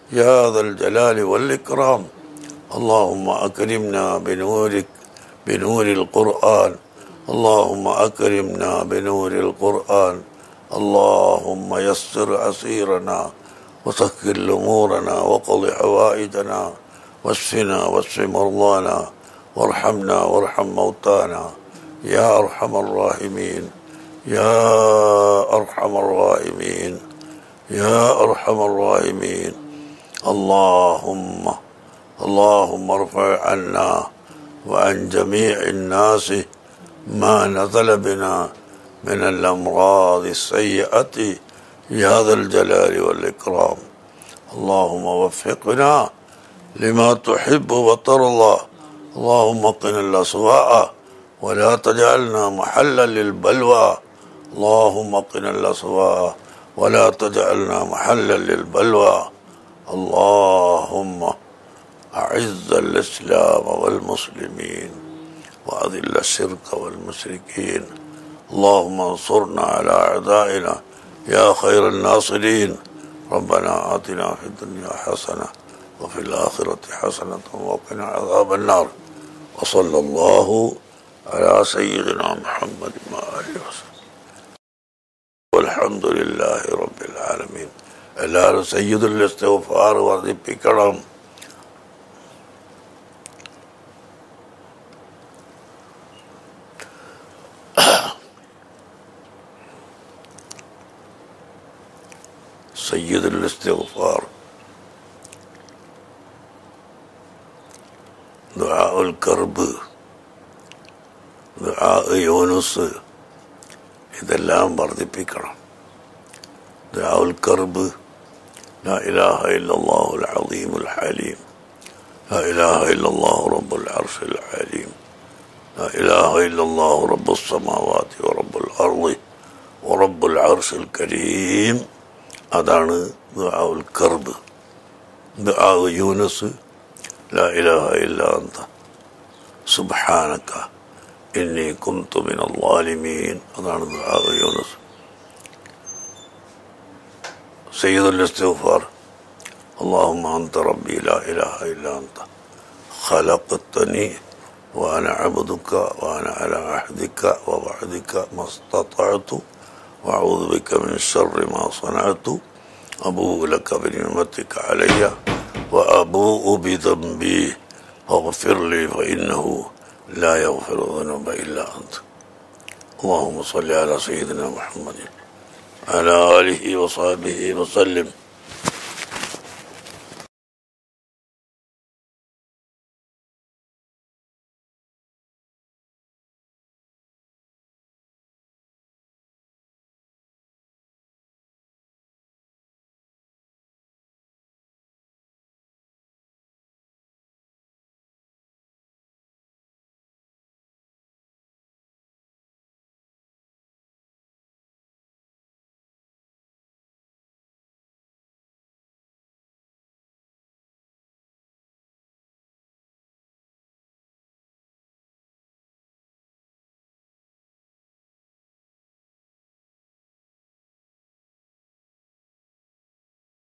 يا ذا الجلال والإكرام اللهم أكرمنا بنورك بنور القرآن اللهم أكرمنا بنور القرآن اللهم يسر عسيرنا وسهل أمورنا وقض حوائجنا واشفنا واشف مرضانا وارحمنا وارحم موتانا يا أرحم الراحمين يا أرحم الراحمين يا أرحم الراحمين اللهم اللهم ارفع عنا وعن جميع الناس ما نزل بنا من الأمراض السيئة يا ذا الجلال والإكرام اللهم وفقنا لما تحب وترضى اللهم قنا الأسواء ولا تجعلنا محلا للبلوى اللهم قنا الأسواء ولا تجعلنا محلا للبلوى اللهم أعز الإسلام والمسلمين وأذل الشرك والمشركين اللهم انصرنا على أعدائنا يا خير الناصرين ربنا آتنا في الدنيا حسنة وفي الآخرة حسنة وقنا عذاب النار وصلى الله على سيدنا محمد وآله وسلم والحمد لله رب العالمين എല്ലാവരും സയ്യിദുൽ ഇസ്തിഗ്ഫാർ വർദ്ധിപ്പിക്കണം സയ്യിദുൽ ഇസ്തിഗ്ഫാർ ദുആഉൽ കർബ് ദുആ യൂനുസ് ഇതെല്ലാം വർദ്ധിപ്പിക്കണം ദുആഉൽ കർബ് لا إله إلا الله العظيم الحليم لا إله إلا الله رب العرش العليم لا إله إلا الله رب السماوات ورب الأرض ورب العرش الكريم അതാണ് ദുആഉൽ കർബ് ദുആ യൂനസ് لا إله إلا أنت سبحانك إني كنت من الظالمين അതാണ് ദുആ യൂനസ് سيد الاستغفار اللهم أنت ربي لا إله إلا أنت خلقتني وأنا عبدك وأنا على عهدك ووعدك ما استطعت وأعوذ بك من شر ما صنعت أبوء لك بنعمتك علي وأبوء بذنبي فاغفر لي فإنه لا يغفر الذنوب إلا أنت اللهم صل على سيدنا محمد على آله وصحبه وسلم